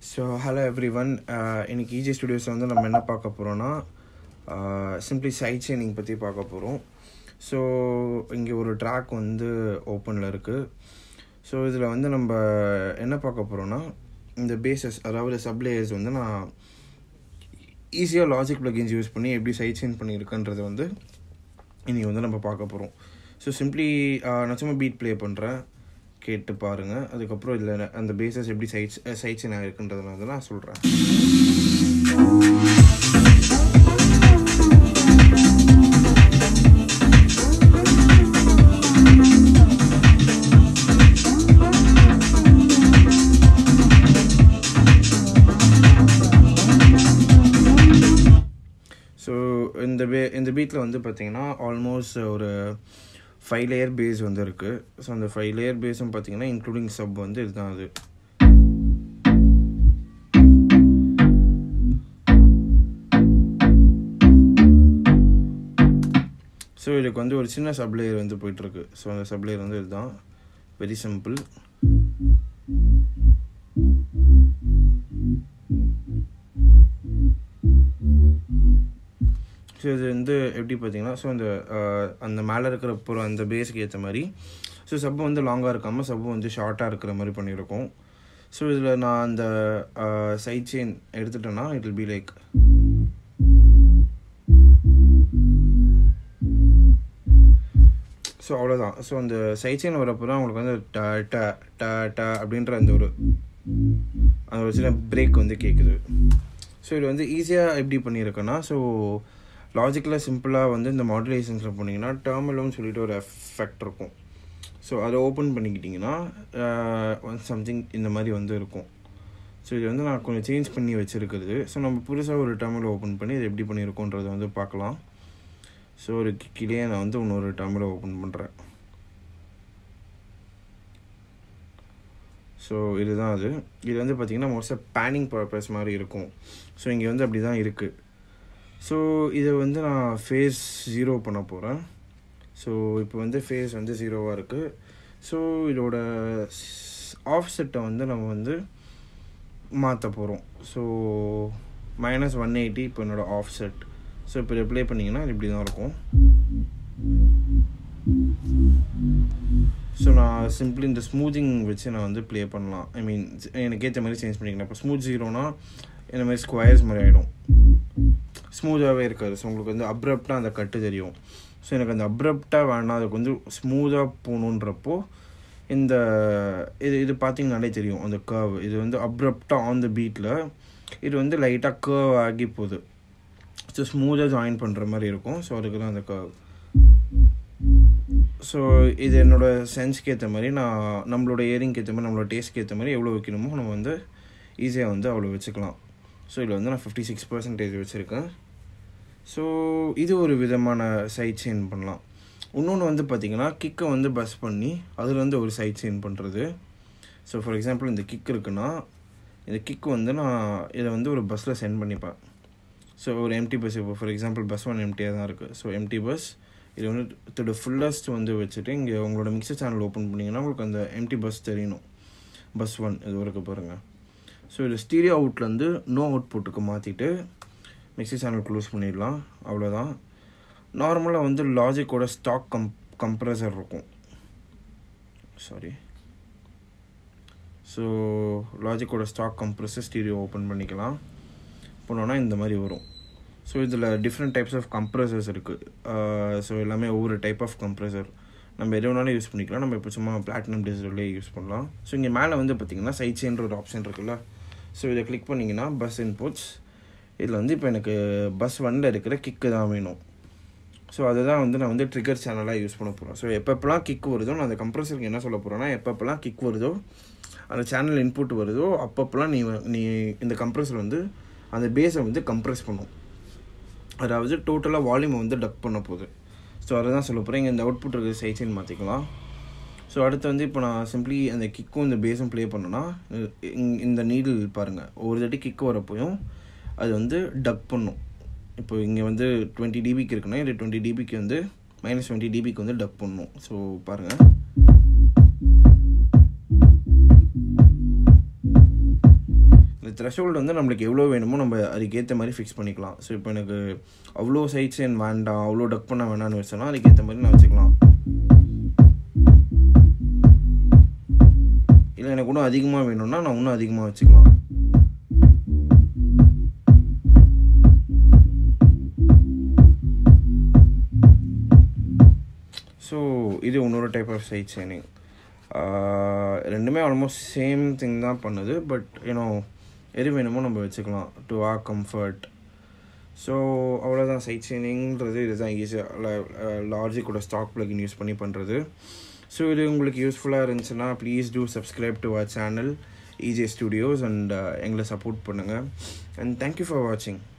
so hello everyone இன்னைக்கு E J ஸ்டுடியோஸில் வந்து நம்ம என்ன பார்க்க போகிறோன்னா சிம்பிளி சைட் செயினிங் பற்றி பார்க்க போகிறோம் ஸோ இங்கே ஒரு ட்ராக் வந்து ஓப்பனில் இருக்குது ஸோ இதில் வந்து நம்ம என்ன பார்க்க போகிறோன்னா இந்த பேசஸ் அதாவது சப்லேயர்ஸ் வந்து நான் ஈஸியாக லாஜிக் ப்ளகின்ஸ் யூஸ் பண்ணி எப்படி சைட் செயின் பண்ணியிருக்கன்றது வந்து இன்றைக்கி வந்து நம்ம பார்க்க போகிறோம் ஸோ சிம்பிளி நான் சும்மா பீட் ப்ளே பண்ணுறேன் கேட்டு பாருங்கள் அதுக்கப்புறம் இதில் அந்த பேசஸ் எப்படி சைட்ஸ் சைட்ஸ் என்ன இருக்குன்றதை வந்து நான் சொல்கிறேன் ஸோ இந்த பே இந்த பீட்டில் வந்து பார்த்தீங்கன்னா ஆல்மோஸ்ட் ஒரு ஃபைவ் லேயர் பேஸ் வந்து இருக்குது ஸோ அந்த ஃபைவ் லேயர் பேஸும் பார்த்தீங்கன்னா இன்க்ளூடிங் சப் வந்து இதுதான் அது ஸோ இதுக்கு வந்து ஒரு சின்ன சப் லேயர் வந்து போயிட்டுருக்கு ஸோ அந்த சப் லேயர் வந்து இதுதான் வெரி சிம்பிள் ஸோ இது வந்து எப்படி பார்த்தீங்கன்னா ஸோ அந்த அந்த மேலே இருக்கிற புறம் அந்த பேஸுக்கு ஏற்ற மாதிரி ஸோ சப்பு வந்து லாங்காக இருக்காமல் சப்பு வந்து ஷார்ட்டாக இருக்கிற மாதிரி பண்ணியிருக்கோம் ஸோ இதில் நான் அந்த சைட் செயின் எடுத்துட்டேன்னா it will be like so அவ்வளோதான் ஸோ அந்த சைட் செயின் வரப்போ தான் உங்களுக்கு வந்து ட ட ட ட அப்படின்ற அந்த ஒரு அந்த ஒரு சின்ன பிரேக் வந்து கேட்குது ஸோ இது வந்து ஈஸியாக எப்படி பண்ணியிருக்கேன்னா ஸோ லாஜிக்கலாக சிம்பிளாக வந்து இந்த மாடுலேஷன்ஸில் போனீங்கன்னா டேர்மலோன்னு சொல்லிட்டு ஒரு எஃபெக்ட் இருக்கும் ஸோ அதை ஓப்பன் பண்ணிக்கிட்டிங்கன்னா சம்திங் இந்த மாதிரி வந்து இருக்கும் ஸோ இது வந்து நான் கொஞ்சம் சேஞ்ச் பண்ணி வச்சுருக்குது ஸோ நம்ம புதுசாக ஒரு டேர்மில் ஓப்பன் பண்ணி இது எப்படி பண்ணியிருக்கோன்றதை வந்து பார்க்கலாம் ஸோ ஒரு கீழே நான் வந்து இன்னொரு டேர்மில் ஓப்பன் பண்ணுறேன் ஸோ இதுதான் அது இது வந்து பார்த்திங்கன்னா மோஸ்ட்டாக பேனிங் பர்பஸ் மாதிரி இருக்கும் ஸோ இங்கே வந்து அப்படி தான் இருக்குது ஸோ இதை வந்து நான் ஃபேஸ் ஜீரோ பண்ண போகிறேன் ஸோ இப்போ வந்து ஃபேஸ் வந்து ஜீரோவாக இருக்குது ஸோ இதோட ஆஃப் செட்டை வந்து நம்ம வந்து மாற்ற போகிறோம் ஸோ மைனஸ் ஒன் எயிட்டி இப்போ என்னோடய ஆஃப் செட் ஸோ இப்போ இதை ப்ளே பண்ணிங்கன்னா இது இப்படி தான் இருக்கும் ஸோ நான் சிம்பிளி இந்த ஸ்மூத்திங் வச்சு நான் வந்து ப்ளே பண்ணலாம் ஐ மீன் எனக்கு ஏற்ற மாதிரி சேஞ்ச் பண்ணிக்கலாம் இப்போ ஸ்மூத் ஜீரோனா இந்த மாதிரி ஸ்கொயர்ஸ் மாதிரி ஆகிடும் ஸ்மூத்தாகவே இருக்காது ஸோ உங்களுக்கு வந்து அப்ரப்டாக அந்த கட்டு தெரியும் ஸோ எனக்கு அந்த அப்ரப்டாக வேணாம் அதுக்கு வந்து ஸ்மூத்தாக போகணுன்றப்போ இந்த இது இது பார்த்தீங்கனாலே தெரியும் அந்த கர்வ் இது வந்து அப்ரப்டாக ஆன் த பீட்டில் இது வந்து லைட்டாக கர்வ் ஆகி போகுது ஸோ ஸ்மூத்தாக ஜாயின் பண்ணுற மாதிரி இருக்கும் ஸோ அதுக்கு தான் அந்த கர்வ் ஸோ இது என்னோடய சென்ஸ்க்கு ஏற்ற மாதிரி நான் நம்மளோட இயரிங்க்கு ஏற்ற மாதிரி நம்மளோட டேஸ்ட்க்கு ஏற்ற மாதிரி எவ்வளோ வைக்கணுமோ நம்ம வந்து ஈஸியாக வந்து அவ்வளோ வச்சுக்கலாம் ஸோ இதில் வந்து நான் ஃபிஃப்டி சிக்ஸ் பர்சன்டேஜ் வச்சுருக்கேன் ஸோ இது ஒரு விதமான சைட் செயின் பண்ணலாம் இன்னொன்று வந்து பார்த்திங்கன்னா கிக்கை வந்து பஸ் பண்ணி அதில் வந்து ஒரு சைட் செயின் பண்ணுறது ஸோ ஃபார் எக்ஸாம்பிள் இந்த கிக் இருக்குன்னா இந்த கிக் வந்து நான் இதை வந்து ஒரு பஸ்ஸில் சென்ட் பண்ணிப்பேன் ஸோ ஒரு எம்டி பஸ் இப்போ ஃபார் எக்ஸாம்பிள் பஸ் ஒன் எம்டியாக தான் இருக்குது ஸோ எம்டி பஸ் இது வந்து இதோட ஃபுல்லஸ்ட் வந்து வச்சுட்டு இங்கே உங்களோட மிக்சர் சேனல் ஓப்பன் பண்ணிங்கன்னா உங்களுக்கு அந்த எம்டி பஸ் தெரியணும் பஸ் ஒன் இது வரைக்கும் பாருங்கள் ஸோ இது ஸ்டீரியோ அவுட்லேருந்து நோ அவுட்புட்டுக்கு மாற்றிட்டு மிக்சி சேனல் க்ளோஸ் பண்ணிடலாம் அவ்வளோதான் நார்மலாக வந்து லாஜிக்கோட ஸ்டாக் கம் கம்ப்ரஸர் இருக்கும் சாரி ஸோ லாஜிக்கோட ஸ்டாக் கம்ப்ரஸர் ஸ்டீரியோ ஓப்பன் பண்ணிக்கலாம் போனோன்னா இந்த மாதிரி வரும் ஸோ இதில் டிஃப்ரெண்ட் டைப்ஸ் ஆஃப் கம்ப்ரஸர்ஸ் இருக்குது ஸோ எல்லாமே ஒவ்வொரு டைப் ஆஃப் கம்ப்ரஸர் நம்ம எது வேணாலும் யூஸ் பண்ணிக்கலாம் நம்ம இப்போ சும்மா பிளாட்டினம் டிஜிட்டல்லே யூஸ் பண்ணலாம் ஸோ இங்கே மேலே வந்து பார்த்திங்கன்னா சைட் செயின்ற ஒரு ஆப்ஷன் இருக்குல்ல ஸோ இதை கிளிக் பண்ணிங்கன்னா பஸ் இன்புட்ஸ் இதில் வந்து இப்போ எனக்கு பஸ் ஒன்னில் இருக்கிற கிக்கு தான் வேணும் ஸோ அதுதான் வந்து நான் வந்து ட்ரிகர் சேனலாக யூஸ் பண்ண போகிறேன் ஸோ எப்பப்பெல்லாம் கிக் வருதோ நான் அந்த கம்ப்ரஸருக்கு என்ன சொல்ல போகிறேன்னா எப்பப்பெல்லாம் கிக் வருதோ அந்த சேனல் இன்புட் வருதோ அப்பப்பெல்லாம் நீ நீ இந்த கம்ப்ரஸர் வந்து அந்த பேஸை வந்து கம்ப்ரெஸ் பண்ணும் அதாவது டோட்டலாக வால்யூமை வந்து டக் பண்ண போகுது ஸோ அதை தான் சொல்ல போகிறேன் இங்கே இந்த அவுட்புட் இருக்கிற சைட் செயின் மாற்றிக்கலாம் ஸோ அடுத்து வந்து இப்போ நான் சிம்பிளி அந்த கிக்கும் இந்த பேஸும் ப்ளே பண்ணேன்னா இந்த நீடில் பாருங்கள் ஒரு தாட்டி கிக்கு வரப்போயும் அது வந்து டக் பண்ணும் இப்போ இங்கே வந்து டுவெண்ட்டி டிபிக்கு இருக்குன்னா இது டுவெண்ட்டி டிபிக்கு வந்து மைனஸ் டுவெண்ட்டி டிபிக்கு வந்து டக் பண்ணும் ஸோ பாருங்கள் இந்த த்ரெஷோல்டு வந்து நம்மளுக்கு எவ்வளோ வேணுமோ நம்ம அதுக்கேற்ற மாதிரி ஃபிக்ஸ் பண்ணிக்கலாம் ஸோ இப்போ எனக்கு அவ்வளோ சைட் செயின் வேண்டாம் அவ்வளோ டக் பண்ண வேணாம்னு வச்சேன்னா அதுக்கேற்ற மாதிரி நான் வச்சுக்கலாம் இல்லை எனக்கு இன்னும் அதிகமாக வேணும்னா நான் இன்னும் அதிகமாக வச்சுக்கலாம் ஸோ இது இன்னொரு டைப் ஆஃப் சைட் செயினிங் ரெண்டுமே ஆல்மோஸ்ட் சேம் திங் தான் பண்ணுது பட் யூனோ எது வேணுமோ நம்ம வச்சுக்கலாம் டு ஆ கம்ஃபர்ட் ஸோ அவ்வளோதான் சைட் செயினிங்கிறது இதுதான் ஈஸியாக லார்ஜி கூட ஸ்டாக் பிளகின் யூஸ் பண்ணி பண்ணுறது ஸோ இது உங்களுக்கு யூஸ்ஃபுல்லாக இருந்துச்சுன்னா please do subscribe to our channel E J studios and எங்களை சப்போர்ட் பண்ணுங்கள் அண்ட் தேங்க்யூ ஃபார் வாட்சிங்